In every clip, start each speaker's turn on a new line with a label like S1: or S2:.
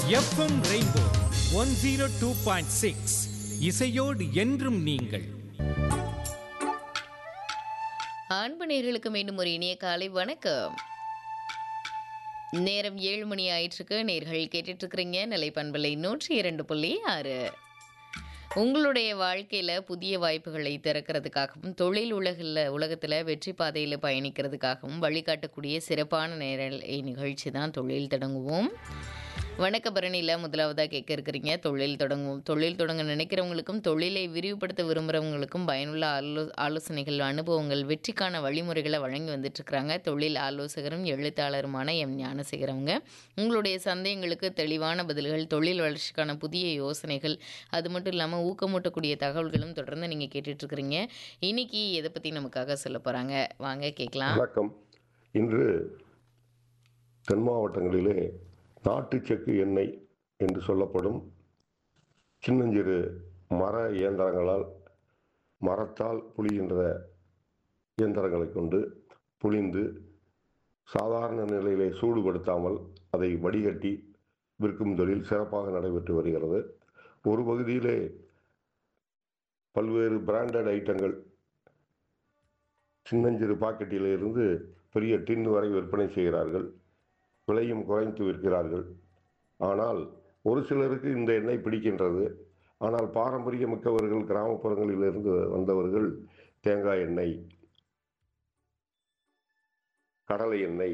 S1: FM rainbow one zero two point six இசையோடு என்றும் நீங்கள்
S2: அன்பு நேர்களுக்கு மீண்டும் ஒரு இனிய காலை வணக்கம் நேரம் ஏழு மணி ஆயிட்டிருக்கு நேர்கள் கேட்டுட்டு இருக்கிறீங்க நிலை பண்பலை நூற்றி இரண்டு புள்ளி ஆறு உங்களுடைய வாழ்க்கையில் புதிய வாய்ப்புகளை திறக்கிறதுக்காகவும் தொழில் உலகில் உலகத்தில் வெற்றி பாதையில் பயணிக்கிறதுக்காகவும் வழிகாட்டக்கூடிய சிறப்பான நேர நிகழ்ச்சி தான் தொழில் தொடங்குவோம் வணக்க பரணியில் முதலாவதாக கேட்க இருக்கிறீங்க தொழில் தொடங்குவோம் தொழில் தொடங்க நினைக்கிறவங்களுக்கும் தொழிலை விரிவுபடுத்த விரும்புகிறவங்களுக்கும் பயனுள்ள ஆலோ ஆலோசனைகள் அனுபவங்கள் வெற்றிக்கான வழிமுறைகளை வழங்கி வந்துட்டுருக்குறாங்க தொழில் ஆலோசகரும் எழுத்தாளருமான எம் ஞானசேகரவங்க உங்களுடைய சந்தேகங்களுக்கு தெளிவான பதில்கள் தொழில் வளர்ச்சிக்கான புதிய யோசனைகள் அது மட்டும் இல்லாமல் ஊக்கமூட்டக்கூடிய தகவல்களும் தொடர்ந்து நீங்கள் கேட்டுட்ருக்குறீங்க இன்னைக்கு எதை பற்றி நமக்காக சொல்ல போகிறாங்க வாங்க கேட்கலாம்
S3: வணக்கம் இன்று தென் மாவட்டங்களிலே நாட்டு செக்கு எண்ணெய் என்று சொல்லப்படும் சின்னஞ்சிறு மர இயந்திரங்களால் மரத்தால் புளிகின்ற இயந்திரங்களை கொண்டு புளிந்து சாதாரண நிலையிலே சூடுபடுத்தாமல் அதை வடிகட்டி விற்கும் தொழில் சிறப்பாக நடைபெற்று வருகிறது ஒரு பகுதியிலே பல்வேறு பிராண்டட் ஐட்டங்கள் சின்னஞ்சிறு பாக்கெட்டிலிருந்து பெரிய டின் வரை விற்பனை செய்கிறார்கள் விலையும் குறைத்து விற்கிறார்கள் ஆனால் ஒரு சிலருக்கு இந்த எண்ணெய் பிடிக்கின்றது ஆனால் பாரம்பரிய மிக்கவர்கள் கிராமப்புறங்களிலிருந்து வந்தவர்கள் தேங்காய் எண்ணெய் கடலை எண்ணெய்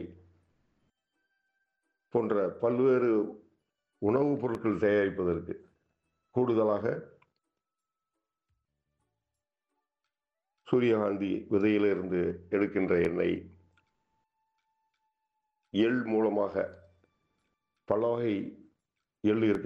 S3: போன்ற பல்வேறு உணவுப் பொருட்கள் தயாரிப்பதற்கு கூடுதலாக சூரியகாந்தி விதையிலிருந்து எடுக்கின்ற எண்ணெய் எள் மூலமாக பல வகை எள் இருக்க